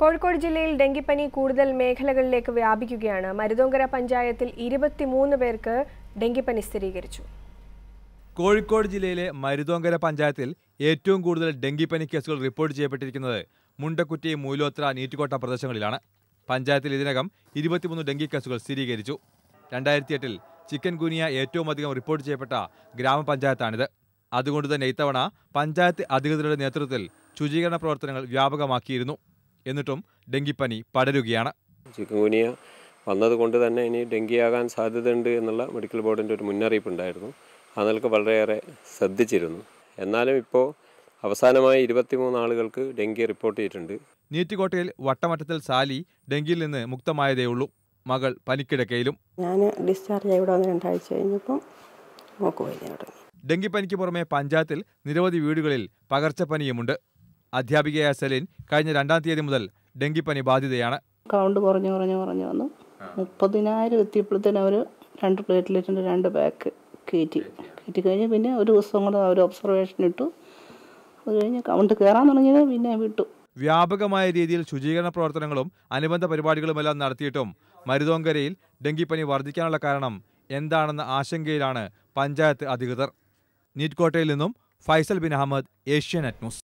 കോഴിക്കോട് ജില്ലയിൽ ഡെങ്കിപ്പനി കൂടുതൽ മേഖലകളിലേക്ക് വ്യാപിക്കുകയാണ് മരുതോങ്കര പഞ്ചായത്തിൽ ഇരുപത്തിമൂന്ന് പേർക്ക് ഡെങ്കിപ്പനി സ്ഥിരീകരിച്ചു കോഴിക്കോട് ജില്ലയിലെ മരുതോങ്കര പഞ്ചായത്തിൽ ഏറ്റവും കൂടുതൽ ഡെങ്കിപ്പനി കേസുകൾ റിപ്പോർട്ട് ചെയ്യപ്പെട്ടിരിക്കുന്നത് മുണ്ടക്കുറ്റി മൂലോത്ര നീറ്റുകോട്ട പ്രദേശങ്ങളിലാണ് പഞ്ചായത്തിൽ ഇതിനകം ഇരുപത്തിമൂന്ന് ഡെങ്കി കേസുകൾ സ്ഥിരീകരിച്ചു രണ്ടായിരത്തി എട്ടിൽ ചിക്കൻ ഗുനിയ ഏറ്റവും അധികം റിപ്പോർട്ട് ചെയ്യപ്പെട്ട ഗ്രാമപഞ്ചായത്താണിത് അതുകൊണ്ട് തന്നെ ഇത്തവണ പഞ്ചായത്ത് അധികൃതരുടെ നേതൃത്വത്തിൽ ശുചീകരണ പ്രവർത്തനങ്ങൾ വ്യാപകമാക്കിയിരുന്നു എന്നിട്ടും ഡെങ്കിപ്പനി പടരുകയാണ് ചിക്കൻ ഗുനിയ വന്നതുകൊണ്ട് തന്നെ ഇനി ഡെങ്കിയാകാൻ സാധ്യതയുണ്ട് എന്നുള്ള മെഡിക്കൽ ബോർഡിൻ്റെ ഒരു മുന്നറിയിപ്പ് ഉണ്ടായിരുന്നു ആ നിലക്ക് വളരെയേറെ ശ്രദ്ധിച്ചിരുന്നു എന്നാലും ഇപ്പോൾ അവസാനമായി ഇരുപത്തിമൂന്ന് ആളുകൾക്ക് ഡെങ്കി റിപ്പോർട്ട് ചെയ്തിട്ടുണ്ട് നീറ്റുകോട്ടയിൽ വട്ടമറ്റത്തിൽ സാലി ഡെങ്കിയിൽ നിന്ന് മുക്തമായതേയുള്ളൂ മകൾ പനിക്കിടക്കയിലും ഞാൻ ഡിസ്ചാർജ് ആയി ഇവിടെ വന്ന് രണ്ടാഴ്ച കഴിഞ്ഞപ്പം മോക്ക് പോയി അവിടെ ഡെങ്കിപ്പനിക്ക് പുറമെ പഞ്ചായത്തിൽ നിരവധി വീടുകളിൽ പകർച്ചപ്പനിയുമുണ്ട് അധ്യാപികയായ സെലിൻ കഴിഞ്ഞ രണ്ടാം തീയതി മുതൽ ഡെങ്കിപ്പനി ബാധിതയാണ് കൗണ്ട് കുറഞ്ഞ് കുറഞ്ഞ് കുറഞ്ഞ് വന്നു മുപ്പതിനായിരം എത്തിയപ്പോഴത്തേനും അവർ രണ്ട് പ്ലേറ്റ്ലെറ്റിൻ്റെ രണ്ട് ബാക്ക് കയറ്റി കയറ്റി കഴിഞ്ഞ് പിന്നെ ഒരു ദിവസം കൂടെ അവർ ഒബ്സർവേഷൻ ഇട്ടു അത് കഴിഞ്ഞ് കൗണ്ട് കയറാൻ തുടങ്ങിയത് പിന്നെ വിട്ടു വ്യാപകമായ രീതിയിൽ ശുചീകരണ പ്രവർത്തനങ്ങളും അനുബന്ധ പരിപാടികളുമെല്ലാം നടത്തിയിട്ടും മരുതോങ്കരയിൽ ഡെങ്കിപ്പനി വർദ്ധിക്കാനുള്ള കാരണം എന്താണെന്ന ആശങ്കയിലാണ് പഞ്ചായത്ത് അധികൃതർ നീറ്റ് കോട്ടയിൽ നിന്നും ഫൈസൽ ബിൻ അഹമ്മദ് ഏഷ്യൻ ന്യൂസ്